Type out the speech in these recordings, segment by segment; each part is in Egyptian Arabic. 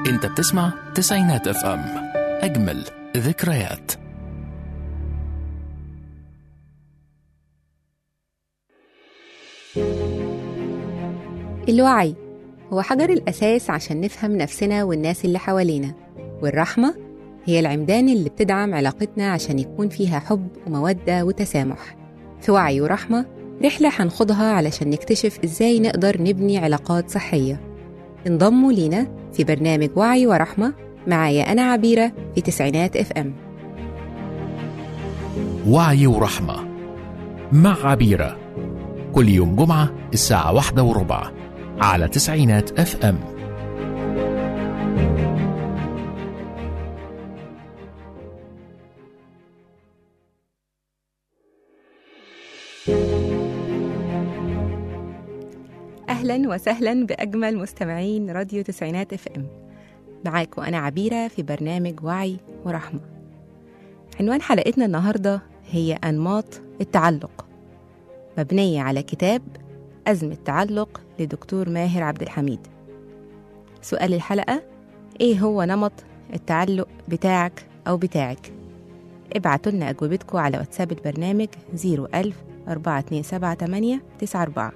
انت بتسمع تسعينات اف ام اجمل ذكريات الوعي هو حجر الأساس عشان نفهم نفسنا والناس اللي حوالينا والرحمة هي العمدان اللي بتدعم علاقتنا عشان يكون فيها حب ومودة وتسامح في وعي ورحمة رحلة هنخوضها علشان نكتشف إزاي نقدر نبني علاقات صحية انضموا لينا في برنامج وعي ورحمة معايا أنا عبيرة في تسعينات اف ام وعي ورحمة مع عبيرة كل يوم جمعة الساعة واحدة وربع على تسعينات اف ام أهلا وسهلا بأجمل مستمعين راديو تسعينات اف ام معاكم أنا عبيرة في برنامج وعي ورحمة عنوان حلقتنا النهاردة هي أنماط التعلق مبنية على كتاب أزمة تعلق لدكتور ماهر عبد الحميد سؤال الحلقة إيه هو نمط التعلق بتاعك أو بتاعك ابعتوا لنا أجوبتكم على واتساب البرنامج 01000 4278 94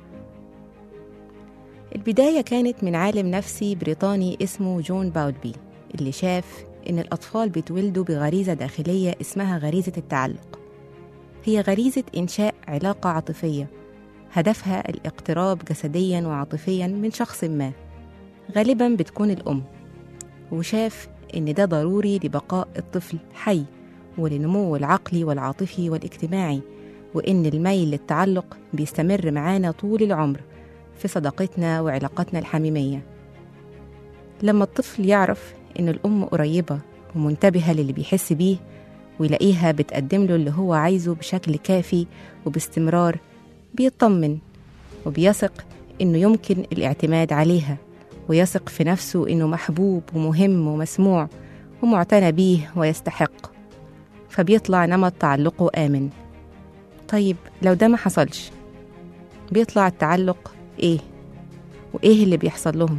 البداية كانت من عالم نفسي بريطاني اسمه جون باودبي اللي شاف إن الأطفال بيتولدوا بغريزة داخلية اسمها غريزة التعلق هي غريزة إنشاء علاقة عاطفية هدفها الاقتراب جسديا وعاطفيا من شخص ما غالبا بتكون الأم وشاف إن ده ضروري لبقاء الطفل حي ولنموه العقلي والعاطفي والاجتماعي وإن الميل للتعلق بيستمر معانا طول العمر في صداقتنا وعلاقاتنا الحميمية لما الطفل يعرف إن الأم قريبة ومنتبهة للي بيحس بيه ويلاقيها بتقدم له اللي هو عايزه بشكل كافي وباستمرار بيطمن وبيثق إنه يمكن الاعتماد عليها ويثق في نفسه إنه محبوب ومهم ومسموع ومعتنى بيه ويستحق فبيطلع نمط تعلقه آمن طيب لو ده ما حصلش بيطلع التعلق إيه؟ وإيه اللي بيحصل لهم؟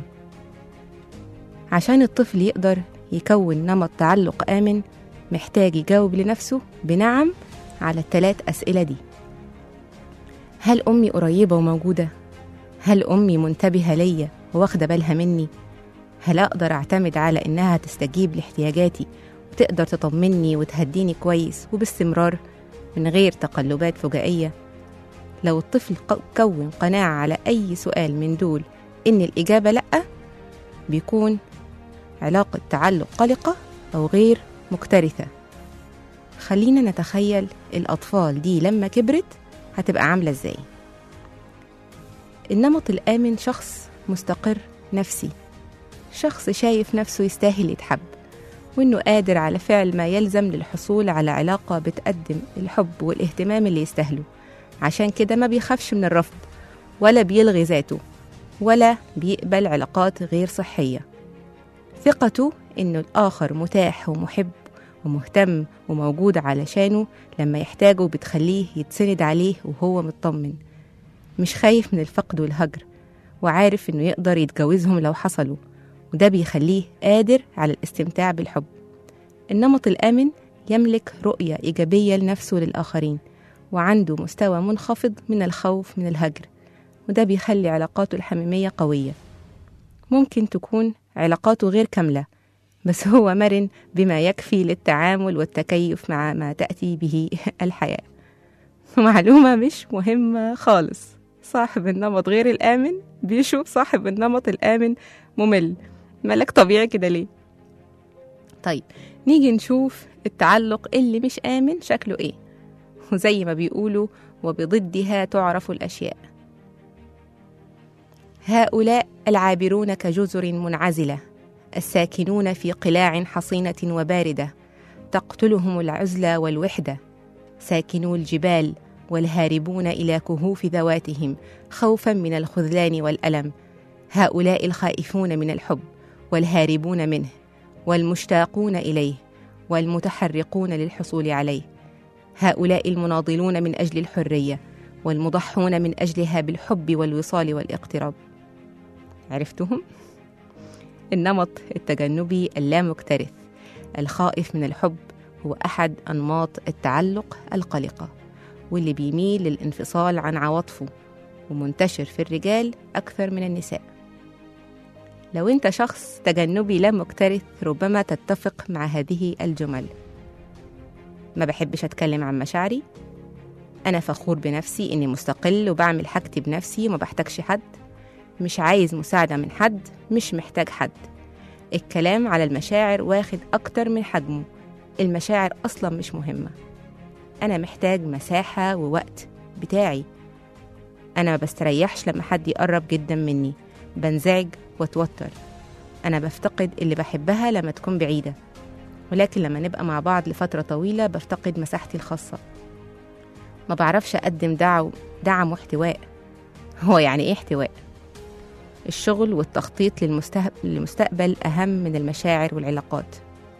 عشان الطفل يقدر يكون نمط تعلق آمن محتاج يجاوب لنفسه بنعم على الثلاث أسئلة دي هل أمي قريبة وموجودة؟ هل أمي منتبهة ليا وواخدة بالها مني؟ هل أقدر أعتمد على إنها تستجيب لاحتياجاتي وتقدر تطمني وتهديني كويس وباستمرار من غير تقلبات فجائية؟ لو الطفل كون قناعة على أي سؤال من دول إن الإجابة لأ بيكون علاقة تعلق قلقة أو غير مكترثة خلينا نتخيل الأطفال دي لما كبرت هتبقى عاملة إزاي النمط الآمن شخص مستقر نفسي شخص شايف نفسه يستاهل يتحب وإنه قادر على فعل ما يلزم للحصول على علاقة بتقدم الحب والاهتمام اللي يستاهله عشان كده ما بيخافش من الرفض ولا بيلغي ذاته ولا بيقبل علاقات غير صحية ثقته إنه الآخر متاح ومحب ومهتم وموجود علشانه لما يحتاجه بتخليه يتسند عليه وهو مطمن مش خايف من الفقد والهجر وعارف إنه يقدر يتجوزهم لو حصلوا وده بيخليه قادر على الاستمتاع بالحب النمط الآمن يملك رؤية إيجابية لنفسه وللآخرين وعنده مستوى منخفض من الخوف من الهجر وده بيخلي علاقاته الحميمية قوية ممكن تكون علاقاته غير كاملة بس هو مرن بما يكفي للتعامل والتكيف مع ما تأتي به الحياة معلومة مش مهمة خالص صاحب النمط غير الآمن بيشوف صاحب النمط الآمن ممل مالك طبيعي كده ليه طيب نيجي نشوف التعلق اللي مش آمن شكله إيه وزي ما بيقولوا وبضدها تعرف الأشياء هؤلاء العابرون كجزر منعزلة الساكنون في قلاع حصينة وباردة تقتلهم العزلة والوحدة ساكنو الجبال والهاربون إلى كهوف ذواتهم خوفا من الخذلان والألم هؤلاء الخائفون من الحب والهاربون منه والمشتاقون إليه والمتحرقون للحصول عليه هؤلاء المناضلون من اجل الحريه والمضحون من اجلها بالحب والوصال والاقتراب عرفتهم النمط التجنبي اللامكترث الخائف من الحب هو أحد أنماط التعلق القلقة واللي بيميل للانفصال عن عواطفه ومنتشر في الرجال أكثر من النساء لو أنت شخص تجنبي لا مكترث ربما تتفق مع هذه الجمل ما بحبش أتكلم عن مشاعري أنا فخور بنفسي إني مستقل وبعمل حاجتي بنفسي وما بحتاجش حد مش عايز مساعدة من حد مش محتاج حد الكلام على المشاعر واخد أكتر من حجمه المشاعر أصلا مش مهمة أنا محتاج مساحة ووقت بتاعي أنا ما بستريحش لما حد يقرب جدا مني بنزعج واتوتر أنا بفتقد اللي بحبها لما تكون بعيدة ولكن لما نبقى مع بعض لفترة طويلة بفتقد مساحتي الخاصة ما بعرفش أقدم دعم دعم واحتواء هو يعني إيه احتواء؟ الشغل والتخطيط للمستهب- للمستقبل أهم من المشاعر والعلاقات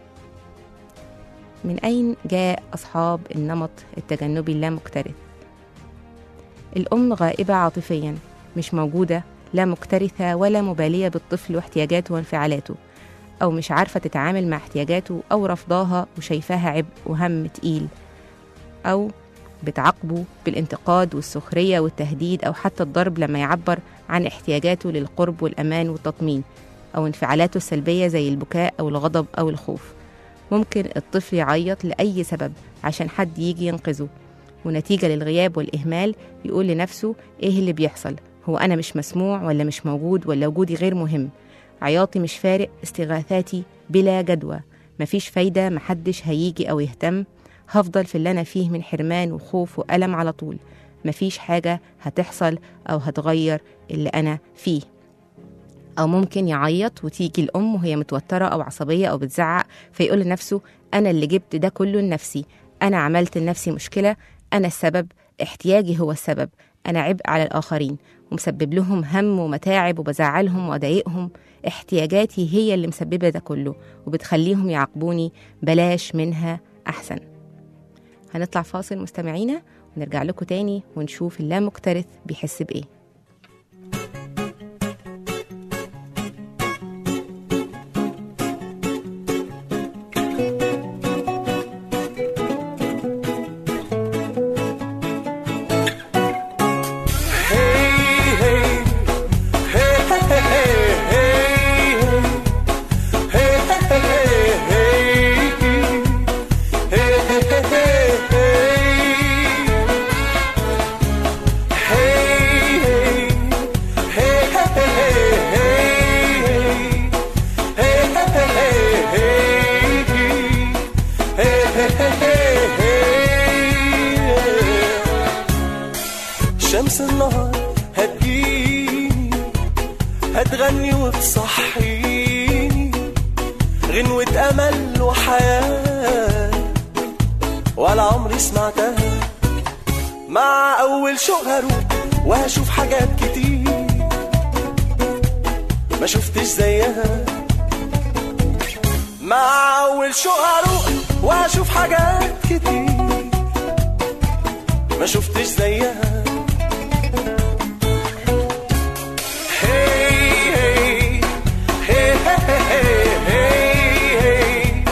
من أين جاء أصحاب النمط التجنبي اللامكترث؟ الأم غائبة عاطفيا مش موجودة لا مكترثة ولا مبالية بالطفل واحتياجاته وانفعالاته أو مش عارفة تتعامل مع احتياجاته أو رفضاها وشايفاها عبء وهم تقيل أو بتعاقبه بالانتقاد والسخرية والتهديد أو حتى الضرب لما يعبر عن احتياجاته للقرب والأمان والتطمين أو انفعالاته السلبية زي البكاء أو الغضب أو الخوف ممكن الطفل يعيط لأي سبب عشان حد يجي ينقذه ونتيجة للغياب والإهمال يقول لنفسه إيه اللي بيحصل هو أنا مش مسموع ولا مش موجود ولا وجودي غير مهم عياطي مش فارق استغاثاتي بلا جدوى مفيش فايدة محدش هيجي أو يهتم هفضل في اللي أنا فيه من حرمان وخوف وألم على طول مفيش حاجة هتحصل أو هتغير اللي أنا فيه أو ممكن يعيط وتيجي الأم وهي متوترة أو عصبية أو بتزعق فيقول لنفسه أنا اللي جبت ده كله لنفسي أنا عملت لنفسي مشكلة أنا السبب احتياجي هو السبب أنا عبء على الآخرين ومسبب لهم هم ومتاعب وبزعلهم وأضايقهم احتياجاتي هي اللي مسببة ده كله وبتخليهم يعاقبوني بلاش منها أحسن هنطلع فاصل مستمعينا ونرجع لكم تاني ونشوف اللامكترث بيحس بإيه شمس النهار هتجيني هتغني وتصحيني غنوة أمل وحياة ولا عمري سمعتها مع أول شوق هروح وهشوف حاجات كتير ما شفتش زيها مع أول شوق هروح وهشوف حاجات كتير ما شفتش زيها هي هي هي هي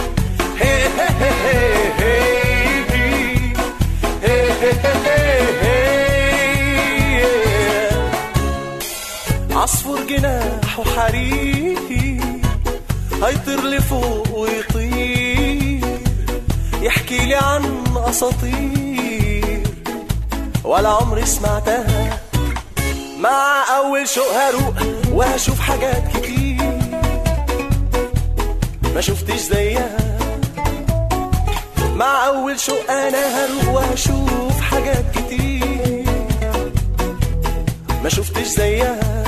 عصفور جناحه حريري هيطير لفوق ويطير يحكي لي عن اساطير ولا عمري سمعتها مع اول شوق هروق وهشوف حاجات كتير ما شفتش زيها مع اول شوق انا هروق وهشوف حاجات كتير ما شفتش زيها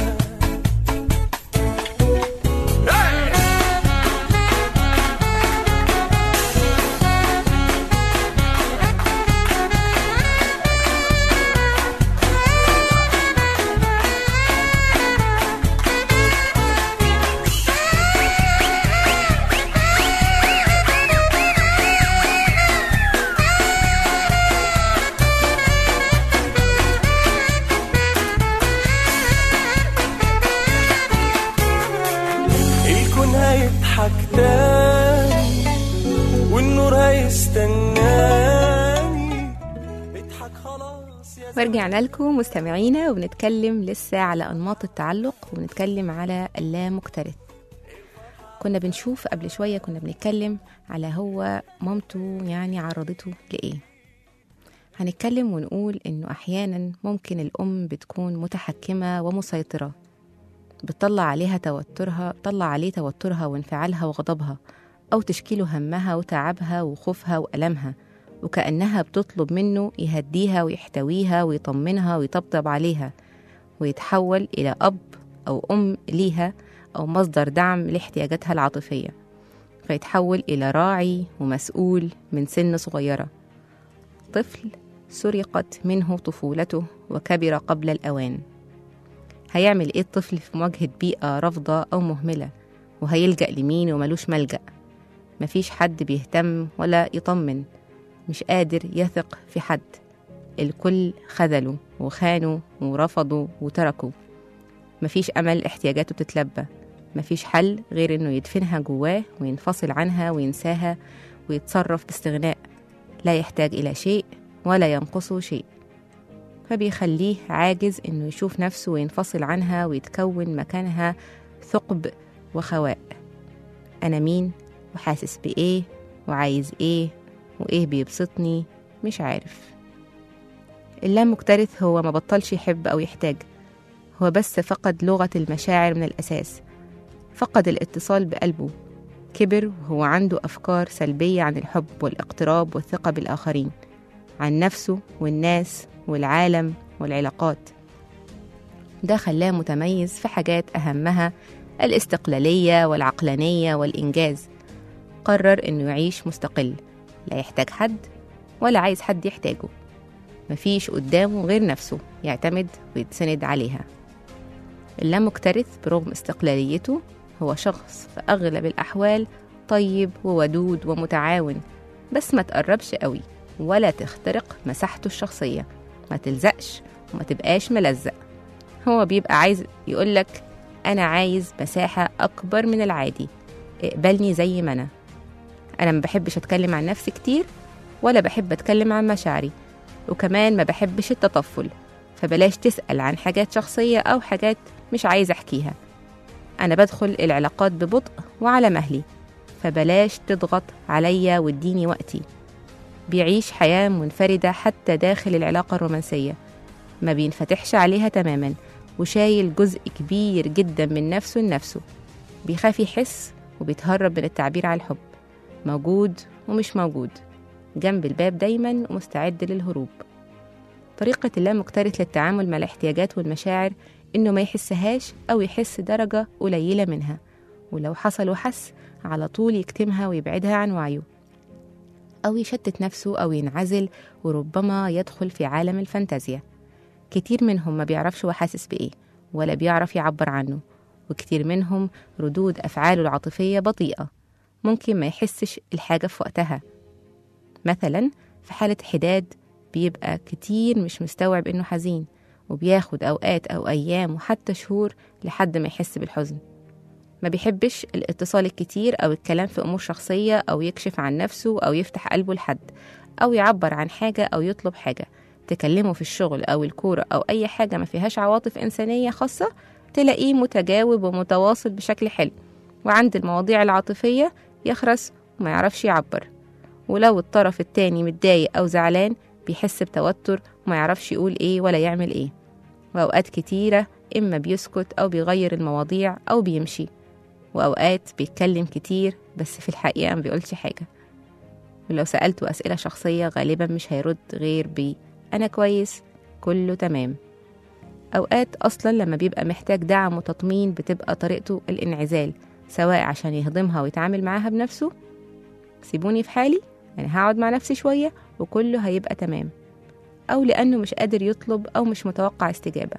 هضحك تاني والنور هيستناني اضحك خلاص يا ورجعنا لكم مستمعينا وبنتكلم لسه على أنماط التعلق وبنتكلم على اللامكترث كنا بنشوف قبل شوية كنا بنتكلم على هو مامته يعني عرضته لإيه هنتكلم ونقول إنه أحيانا ممكن الأم بتكون متحكمة ومسيطرة بتطلع عليها توترها طلع عليه توترها وانفعالها وغضبها أو تشكيله همها وتعبها وخوفها وألمها وكأنها بتطلب منه يهديها ويحتويها ويطمنها ويطبطب عليها ويتحول إلى أب أو أم ليها أو مصدر دعم لاحتياجاتها العاطفية فيتحول إلى راعي ومسؤول من سن صغيرة طفل سرقت منه طفولته وكبر قبل الأوان هيعمل إيه الطفل في مواجهة بيئة رافضة أو مهملة وهيلجأ لمين وملوش ملجأ مفيش حد بيهتم ولا يطمن مش قادر يثق في حد الكل خذلوا وخانوا ورفضوا وتركوا مفيش أمل احتياجاته تتلبى مفيش حل غير إنه يدفنها جواه وينفصل عنها وينساها ويتصرف باستغناء لا يحتاج إلى شيء ولا ينقصه شيء فبيخليه عاجز إنه يشوف نفسه وينفصل عنها ويتكون مكانها ثقب وخواء أنا مين وحاسس بإيه وعايز إيه وإيه بيبسطني مش عارف اللامكترث هو ما بطلش يحب أو يحتاج هو بس فقد لغة المشاعر من الأساس فقد الاتصال بقلبه كبر وهو عنده أفكار سلبية عن الحب والاقتراب والثقة بالآخرين عن نفسه والناس والعالم والعلاقات ده خلاه متميز في حاجات أهمها الاستقلالية والعقلانية والإنجاز قرر إنه يعيش مستقل لا يحتاج حد ولا عايز حد يحتاجه مفيش قدامه غير نفسه يعتمد ويتسند عليها اللامكترث برغم استقلاليته هو شخص في أغلب الأحوال طيب وودود ومتعاون بس ما تقربش قوي ولا تخترق مساحته الشخصية ما تلزقش وما تبقاش ملزق هو بيبقى عايز يقولك أنا عايز مساحة أكبر من العادي اقبلني زي ما أنا أنا ما بحبش أتكلم عن نفسي كتير ولا بحب أتكلم عن مشاعري وكمان ما بحبش التطفل فبلاش تسأل عن حاجات شخصية أو حاجات مش عايز أحكيها أنا بدخل العلاقات ببطء وعلى مهلي فبلاش تضغط عليا واديني وقتي بيعيش حياة منفردة حتى داخل العلاقة الرومانسية ما بينفتحش عليها تماما وشايل جزء كبير جدا من نفسه لنفسه بيخاف يحس وبيتهرب من التعبير عن الحب موجود ومش موجود جنب الباب دايما ومستعد للهروب طريقة اللامكترث للتعامل مع الاحتياجات والمشاعر إنه ما يحسهاش أو يحس درجة قليلة منها ولو حصل وحس على طول يكتمها ويبعدها عن وعيه أو يشتت نفسه أو ينعزل وربما يدخل في عالم الفانتازيا كتير منهم ما بيعرفش هو حاسس بإيه ولا بيعرف يعبر عنه وكتير منهم ردود أفعاله العاطفية بطيئة ممكن ما يحسش الحاجة في وقتها مثلا في حالة حداد بيبقى كتير مش مستوعب إنه حزين وبياخد أوقات أو أيام وحتى شهور لحد ما يحس بالحزن ما بيحبش الاتصال الكتير أو الكلام في أمور شخصية أو يكشف عن نفسه أو يفتح قلبه لحد أو يعبر عن حاجة أو يطلب حاجة تكلمه في الشغل أو الكورة أو أي حاجة ما فيهاش عواطف إنسانية خاصة تلاقيه متجاوب ومتواصل بشكل حلو وعند المواضيع العاطفية يخرس وما يعرفش يعبر ولو الطرف التاني متضايق أو زعلان بيحس بتوتر وما يعرفش يقول إيه ولا يعمل إيه وأوقات كتيرة إما بيسكت أو بيغير المواضيع أو بيمشي وأوقات بيتكلم كتير بس في الحقيقة ما بيقولش حاجة ولو سألته أسئلة شخصية غالبا مش هيرد غير ب أنا كويس كله تمام أوقات أصلا لما بيبقى محتاج دعم وتطمين بتبقى طريقته الانعزال سواء عشان يهضمها ويتعامل معاها بنفسه سيبوني في حالي أنا هقعد مع نفسي شوية وكله هيبقى تمام أو لأنه مش قادر يطلب أو مش متوقع استجابة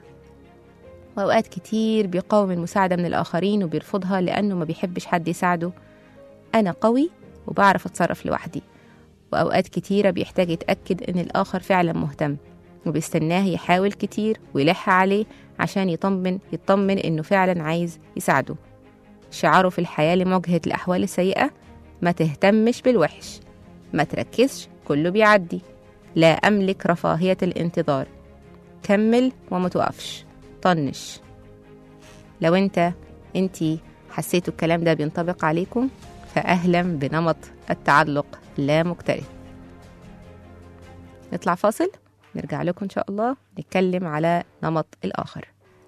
وأوقات كتير بيقاوم المساعدة من الآخرين وبيرفضها لأنه ما بيحبش حد يساعده أنا قوي وبعرف أتصرف لوحدي وأوقات كتيرة بيحتاج يتأكد إن الآخر فعلا مهتم وبيستناه يحاول كتير ويلح عليه عشان يطمن يطمن إنه فعلا عايز يساعده شعاره في الحياة لمواجهة الأحوال السيئة ما تهتمش بالوحش ما تركزش كله بيعدي لا أملك رفاهية الانتظار كمل وما توقفش طنش لو انت انتي حسيتوا الكلام ده بينطبق عليكم فأهلا بنمط التعلق لا مكترث نطلع فاصل نرجع لكم إن شاء الله نتكلم على نمط الآخر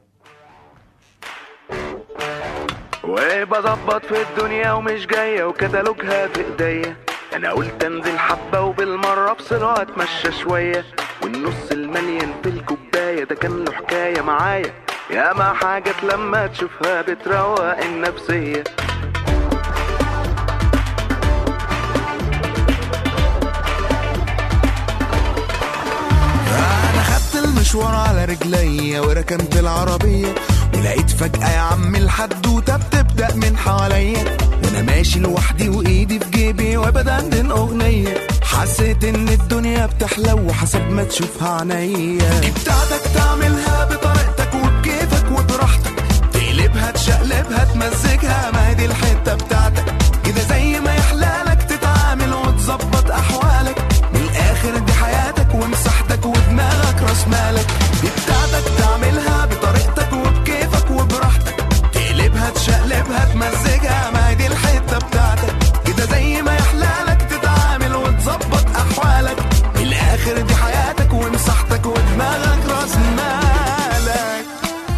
وبظبط في الدنيا ومش جاية وكتالوجها في ايديا انا قلت انزل حبة وبالمرة افصل واتمشى شوية والنص المليان في الكوباية ده كان له حكاية معايا ياما حاجات لما تشوفها بتروق النفسية انا خدت المشوار على رجليا وركنت العربية ولقيت فجأة يا عم الحدوتة بتبدأ من حواليا وانا ماشي لوحدي وايدي في جيبي وبدندن اغنية حسيت ان الدنيا بتحلو حسب ما تشوفها عينيا دي بتاعتك تعملها بطريقتك وبكيفك وبراحتك تقلبها تشقلبها تمزجها ما هي دي الحتة بتاعتك كده زي ما يحلالك تتعامل وتظبط احوالك من الاخر دي حياتك ومساحتك ودماغك راس مالك دي بتاعتك تعملها بطريقتك وبكيفك وبراحتك تقلبها تشقلبها تمزجها ما هي دي الحته بتاعتك كده زي ما يحلالك تتعامل وتظبط احوالك من الاخر دي حياتك ومساحتك ودماغك راس مالك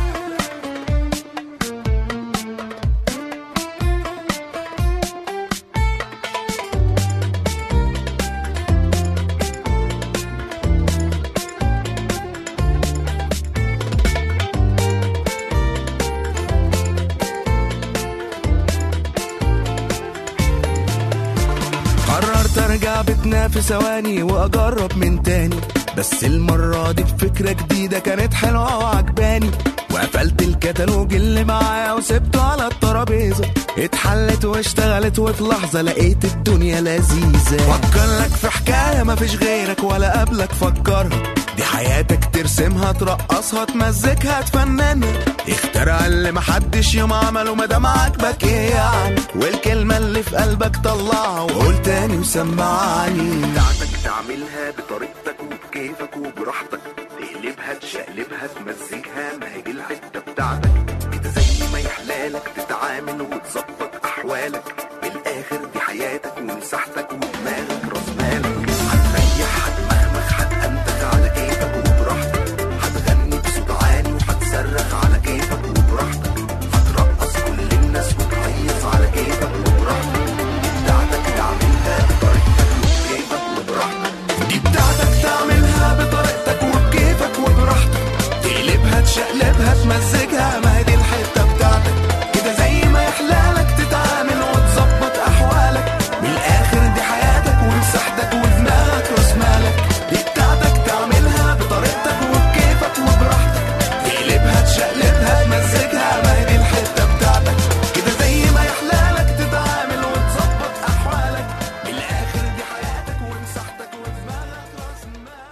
قررت ارجع بيتنا في ثواني واجرب من تاني بس المرة دي بفكرة جديدة كانت حلوة وعجباني وقفلت الكتالوج اللي معايا وسبته على الترابيزة اتحلت واشتغلت وفي لحظة لقيت الدنيا لذيذة فكر لك في حكاية مفيش غيرك ولا قبلك فكرها دي حياتك ترسمها ترقصها تمزجها تفننها اخترع اللي محدش يوم عمله مادام عاجبك ايه يعني والكلمة اللي في قلبك طلعها وقول تاني وسمعني بتاعتك تعملها بطريقتك وبكيفك وبراحتك تقلبها تشقلبها تمزجها ما هي دي الحته بتاعتك كده زي ما يحلالك تتعامل وتظبط احوالك بالاخر دي حياتك ومساحتك ودماغك راس مالك هتريح هتمخمخ هتأنتخ على كيفك وبراحتك هتغني بصوت عالي وهتصرخ على كيفك وبراحتك هترقص كل الناس وتهيص على كيفك وبراحتك دي بتاعتك تعملها بطريقتك وبكيفك وبراحتك دي بتاعتك تعملها بطريقتك وبكيفك وبراحتك تقلبها تشقلبها تمزجها ما هي دي الحته بتاعتك كده زي ما يحلالك تتعامل وتظبط احوالك من الاخر دي حياتك ومساحتك ودماغك راس مالك دي بتاعتك تعملها بطريقتك وبكيفك وبراحتك تقلبها تشقلبها تمزجها ما هي دي الحته بتاعتك كده زي ما يحلالك تتعامل وتظبط احوالك من الاخر دي حياتك ومساحتك ودماغك راس مالك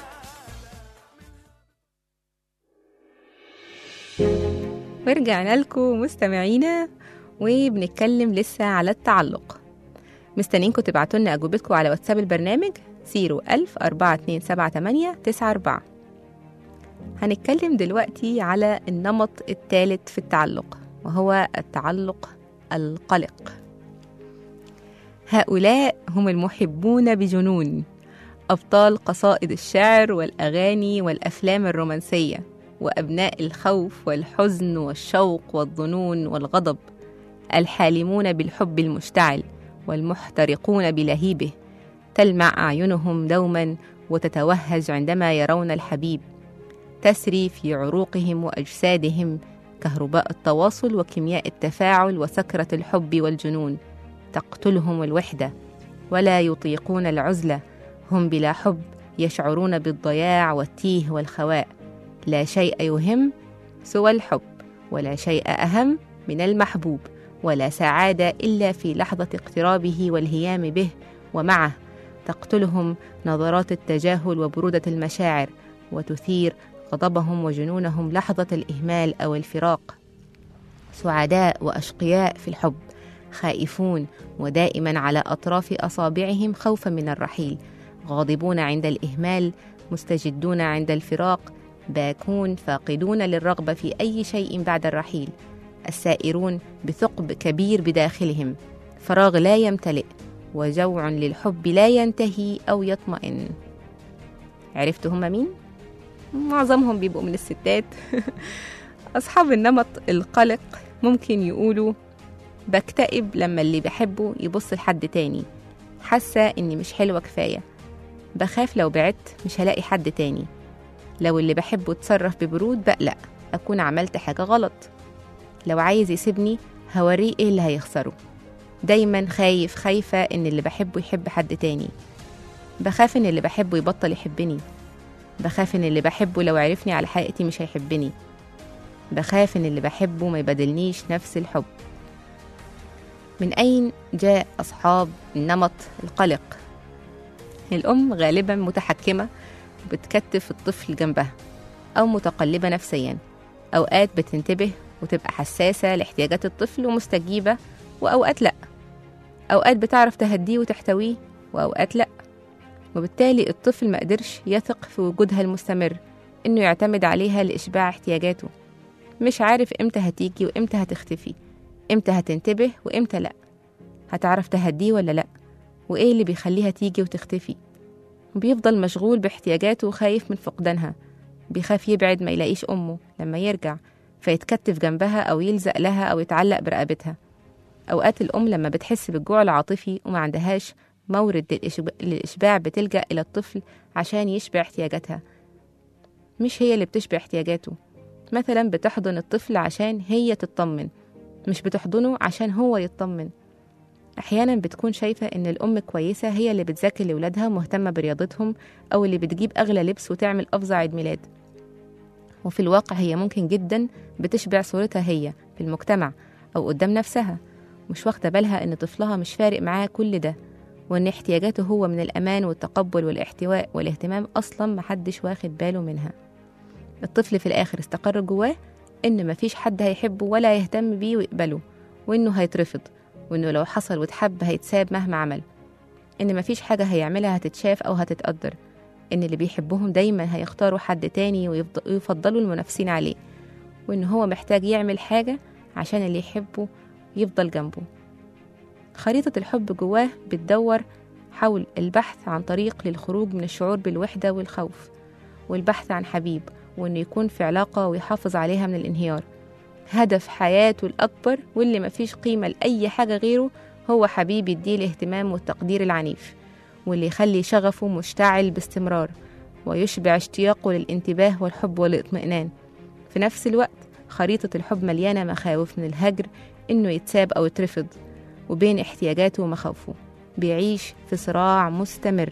ورجعنا لكم مستمعينا وبنتكلم لسه على التعلق مستنيينكم تبعتوا لنا أجوبتكم على واتساب البرنامج 01000 4278 94 هنتكلم دلوقتي على النمط الثالث في التعلق وهو التعلق القلق هؤلاء هم المحبون بجنون أبطال قصائد الشعر والأغاني والأفلام الرومانسية وأبناء الخوف والحزن والشوق والظنون والغضب الحالمون بالحب المشتعل والمحترقون بلهيبه تلمع أعينهم دوما وتتوهج عندما يرون الحبيب تسري في عروقهم وأجسادهم كهرباء التواصل وكيمياء التفاعل وسكرة الحب والجنون تقتلهم الوحدة ولا يطيقون العزلة هم بلا حب يشعرون بالضياع والتيه والخواء لا شيء يهم سوى الحب ولا شيء أهم من المحبوب ولا سعادة إلا في لحظة اقترابه والهيام به ومعه تقتلهم نظرات التجاهل وبرودة المشاعر وتثير غضبهم وجنونهم لحظة الإهمال أو الفراق سعداء وأشقياء في الحب خائفون ودائما على أطراف أصابعهم خوفا من الرحيل غاضبون عند الإهمال مستجدون عند الفراق باكون فاقدون للرغبة في أي شيء بعد الرحيل السائرون بثقب كبير بداخلهم فراغ لا يمتلئ وجوع للحب لا ينتهي أو يطمئن عرفتوا هم مين؟ معظمهم بيبقوا من الستات أصحاب النمط القلق ممكن يقولوا بكتئب لما اللي بحبه يبص لحد تاني حاسة إني مش حلوة كفاية بخاف لو بعدت مش هلاقي حد تاني لو اللي بحبه اتصرف ببرود بقلق أكون عملت حاجة غلط لو عايز يسيبني هوريه إيه اللي هيخسره دايما خايف خايفة إن اللي بحبه يحب حد تاني بخاف إن اللي بحبه يبطل يحبني بخاف إن اللي بحبه لو عرفني على حقيقتي مش هيحبني بخاف إن اللي بحبه ما يبادلنيش نفس الحب من أين جاء أصحاب النمط القلق؟ الأم غالبا متحكمة وبتكتف الطفل جنبها أو متقلبة نفسيا أوقات بتنتبه وتبقى حساسة لاحتياجات الطفل ومستجيبة وأوقات لأ أوقات بتعرف تهديه وتحتويه وأوقات لأ وبالتالي الطفل مقدرش يثق في وجودها المستمر إنه يعتمد عليها لإشباع احتياجاته مش عارف إمتى هتيجي وإمتى هتختفي إمتى هتنتبه وإمتى لأ هتعرف تهديه ولا لأ وإيه اللي بيخليها تيجي وتختفي بيفضل مشغول باحتياجاته وخايف من فقدانها بيخاف يبعد ما يلاقيش أمه لما يرجع فيتكتف جنبها أو يلزق لها أو يتعلق برقبتها أوقات الأم لما بتحس بالجوع العاطفي وما عندهاش مورد للإشب- للإشباع بتلجأ إلى الطفل عشان يشبع احتياجاتها مش هي اللي بتشبع احتياجاته مثلا بتحضن الطفل عشان هي تطمن مش بتحضنه عشان هو يطمن أحيانا بتكون شايفة إن الأم كويسة هي اللي بتذاكر لولادها ومهتمة برياضتهم أو اللي بتجيب أغلى لبس وتعمل أفظع عيد ميلاد وفي الواقع هي ممكن جدا بتشبع صورتها هي في المجتمع أو قدام نفسها مش واخدة بالها إن طفلها مش فارق معاه كل ده وإن احتياجاته هو من الأمان والتقبل والاحتواء والاهتمام أصلا محدش واخد باله منها الطفل في الآخر استقر جواه إن مفيش حد هيحبه ولا يهتم بيه ويقبله وإنه هيترفض وإنه لو حصل واتحب هيتساب مهما عمل إن مفيش حاجة هيعملها هتتشاف أو هتتقدر إن اللي بيحبهم دايما هيختاروا حد تاني ويفض- ويفضلوا المنافسين عليه وإن هو محتاج يعمل حاجة عشان اللي يحبه يفضل جنبه خريطة الحب جواه بتدور حول البحث عن طريق للخروج من الشعور بالوحدة والخوف والبحث عن حبيب وإنه يكون في علاقة ويحافظ عليها من الانهيار هدف حياته الأكبر واللي مفيش قيمة لأي حاجة غيره هو حبيب يديه الاهتمام والتقدير العنيف واللي يخلي شغفه مشتعل باستمرار ويشبع اشتياقه للانتباه والحب والاطمئنان في نفس الوقت خريطة الحب مليانة مخاوف من الهجر إنه يتساب أو يترفض وبين احتياجاته ومخاوفه بيعيش في صراع مستمر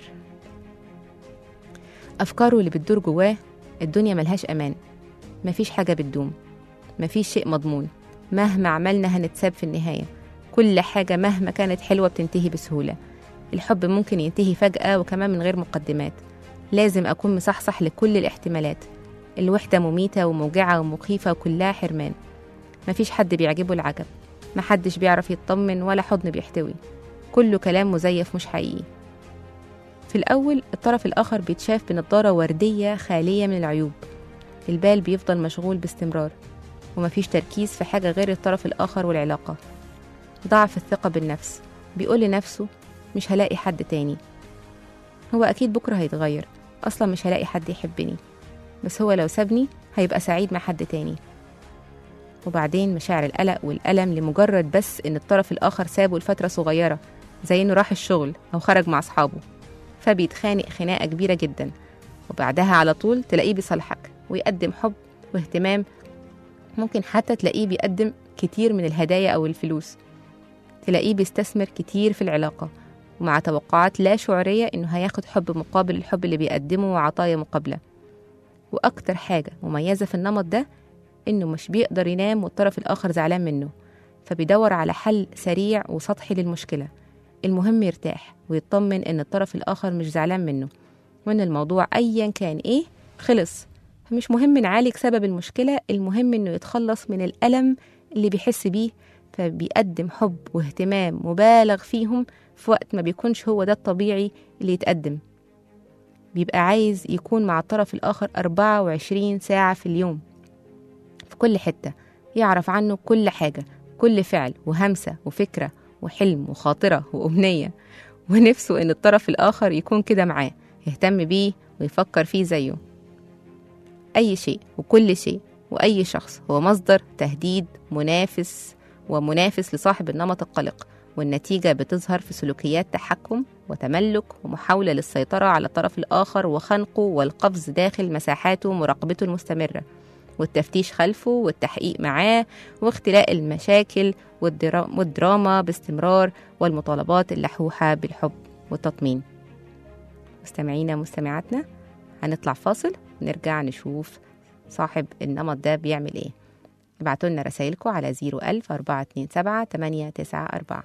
أفكاره اللي بتدور جواه الدنيا ملهاش أمان مفيش حاجة بتدوم مفيش شيء مضمون مهما عملنا هنتساب في النهاية كل حاجة مهما كانت حلوة بتنتهي بسهولة الحب ممكن ينتهي فجأة وكمان من غير مقدمات لازم أكون مصحصح لكل الاحتمالات الوحدة مميتة وموجعة ومخيفة وكلها حرمان مفيش حد بيعجبه العجب محدش بيعرف يطمن ولا حضن بيحتوي كله كلام مزيف مش حقيقي في الأول الطرف الآخر بيتشاف بنضارة وردية خالية من العيوب البال بيفضل مشغول باستمرار ومفيش تركيز في حاجة غير الطرف الآخر والعلاقة ضعف الثقة بالنفس بيقول لنفسه مش هلاقي حد تاني هو أكيد بكرة هيتغير أصلا مش هلاقي حد يحبني بس هو لو سابني هيبقى سعيد مع حد تاني وبعدين مشاعر القلق والألم لمجرد بس إن الطرف الآخر سابه لفترة صغيرة زي إنه راح الشغل أو خرج مع أصحابه فبيتخانق خناقة كبيرة جدا وبعدها على طول تلاقيه بيصالحك ويقدم حب واهتمام ممكن حتى تلاقيه بيقدم كتير من الهدايا أو الفلوس تلاقيه بيستثمر كتير في العلاقة ومع توقعات لا شعورية إنه هياخد حب مقابل الحب اللي بيقدمه وعطايا مقابلة وأكتر حاجة مميزة في النمط ده إنه مش بيقدر ينام والطرف الآخر زعلان منه فبيدور على حل سريع وسطحي للمشكلة المهم يرتاح ويطمن إن الطرف الآخر مش زعلان منه وإن الموضوع أيا كان إيه خلص فمش مهم نعالج سبب المشكلة المهم إنه يتخلص من الألم اللي بيحس بيه فبيقدم حب واهتمام مبالغ فيهم في وقت ما بيكونش هو ده الطبيعي اللي يتقدم بيبقى عايز يكون مع الطرف الآخر 24 ساعة في اليوم في كل حتة يعرف عنه كل حاجة كل فعل وهمسة وفكرة وحلم وخاطرة وأمنية ونفسه إن الطرف الآخر يكون كده معاه يهتم بيه ويفكر فيه زيه أي شيء وكل شيء وأي شخص هو مصدر تهديد منافس ومنافس لصاحب النمط القلق والنتيجة بتظهر في سلوكيات تحكم وتملك ومحاولة للسيطرة على الطرف الآخر وخنقه والقفز داخل مساحاته ومراقبته المستمرة والتفتيش خلفه والتحقيق معاه واختلاء المشاكل والدرا- والدراما باستمرار والمطالبات اللحوحة بالحب والتطمين مستمعينا مستمعاتنا هنطلع فاصل ونرجع نشوف صاحب النمط ده بيعمل ايه ابعتوا لنا رسايلكم على 01000 427 894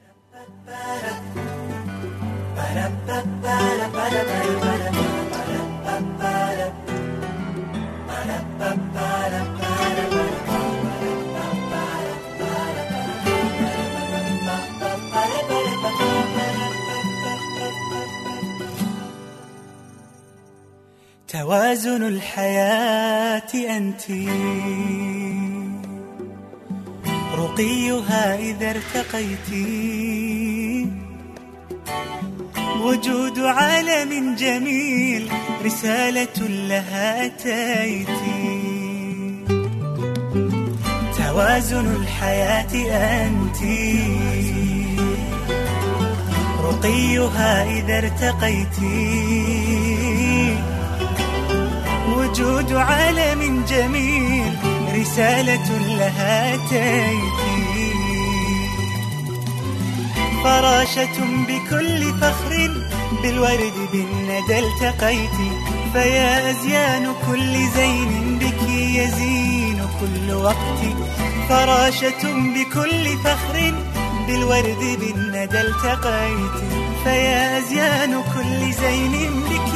توازن الحياة أنت رقيها إذا ارتقيت وجود عالم جميل رسالة لها أتيت توازن الحياة أنت رقيها إذا ارتقيت وجود عالم جميل رسالة لها أتيت فراشة بكل فخر بالورد بالندى التقيت فيا أزيان كل زين بك يزين كل وقت فراشة بكل فخر بالورد بالندى التقيت فيا أزيان كل زين بك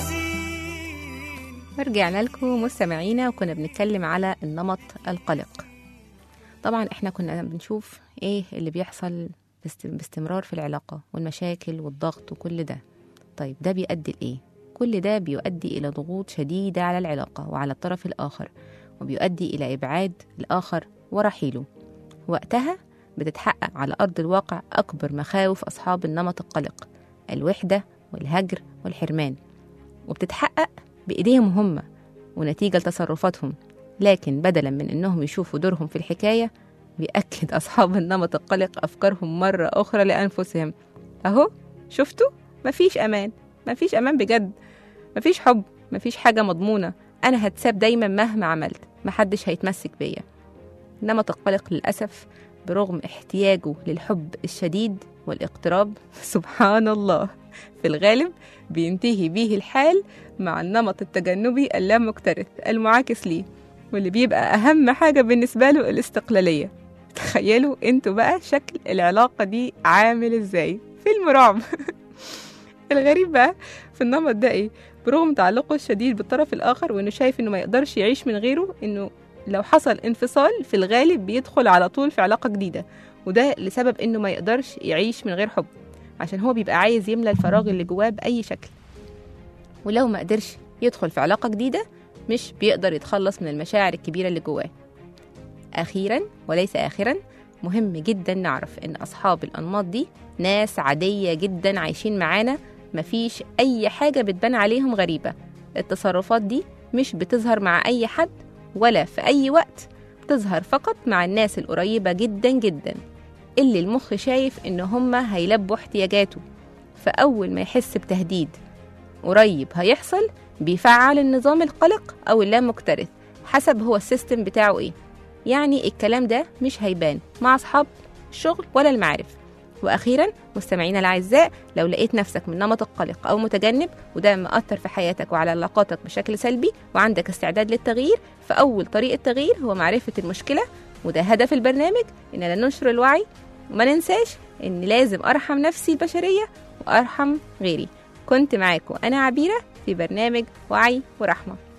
يزين ورجعنا لكم مستمعينا وكنا بنتكلم على النمط القلق طبعا احنا كنا بنشوف ايه اللي بيحصل باست- باستمرار في العلاقة والمشاكل والضغط وكل ده طيب ده بيؤدي لإيه؟ كل ده بيؤدي إلى ضغوط شديدة على العلاقة وعلى الطرف الآخر وبيؤدي إلى إبعاد الآخر ورحيله وقتها بتتحقق على أرض الواقع أكبر مخاوف أصحاب النمط القلق الوحدة والهجر والحرمان وبتتحقق بإيديهم هم ونتيجة لتصرفاتهم لكن بدلا من إنهم يشوفوا دورهم في الحكاية بيأكد أصحاب النمط القلق أفكارهم مرة أخرى لأنفسهم أهو شفتوا مفيش أمان مفيش أمان بجد مفيش حب مفيش حاجة مضمونة أنا هتساب دايما مهما عملت محدش هيتمسك بيا نمط القلق للأسف برغم احتياجه للحب الشديد والاقتراب سبحان الله في الغالب بينتهي بيه الحال مع النمط التجنبي اللامكترث المعاكس ليه واللي بيبقى أهم حاجة بالنسبة له الاستقلالية تخيلوا انتوا بقى شكل العلاقة دي عامل ازاي فيلم رعب الغريب بقى في النمط ده ايه برغم تعلقه الشديد بالطرف الآخر وإنه شايف إنه ما يقدرش يعيش من غيره إنه لو حصل انفصال في الغالب بيدخل على طول في علاقة جديدة وده لسبب إنه ما يقدرش يعيش من غير حب عشان هو بيبقى عايز يملى الفراغ اللي جواه بأي شكل ولو ما قدرش يدخل في علاقة جديدة مش بيقدر يتخلص من المشاعر الكبيرة اللي جواه أخيرا وليس آخرا مهم جدا نعرف إن أصحاب الأنماط دي ناس عادية جدا عايشين معانا مفيش أي حاجة بتبان عليهم غريبة التصرفات دي مش بتظهر مع أي حد ولا في أي وقت بتظهر فقط مع الناس القريبة جدا جدا اللي المخ شايف إن هما هيلبوا احتياجاته فأول ما يحس بتهديد قريب هيحصل بيفعل النظام القلق أو اللامكترث حسب هو السيستم بتاعه إيه يعني الكلام ده مش هيبان مع أصحاب الشغل ولا المعارف واخيرا مستمعينا الاعزاء لو لقيت نفسك من نمط القلق او متجنب وده مأثر في حياتك وعلى علاقاتك بشكل سلبي وعندك استعداد للتغيير فاول طريق التغيير هو معرفه المشكله وده هدف البرنامج اننا ننشر الوعي وما ننساش ان لازم ارحم نفسي البشريه وارحم غيري كنت معاكم انا عبيره في برنامج وعي ورحمه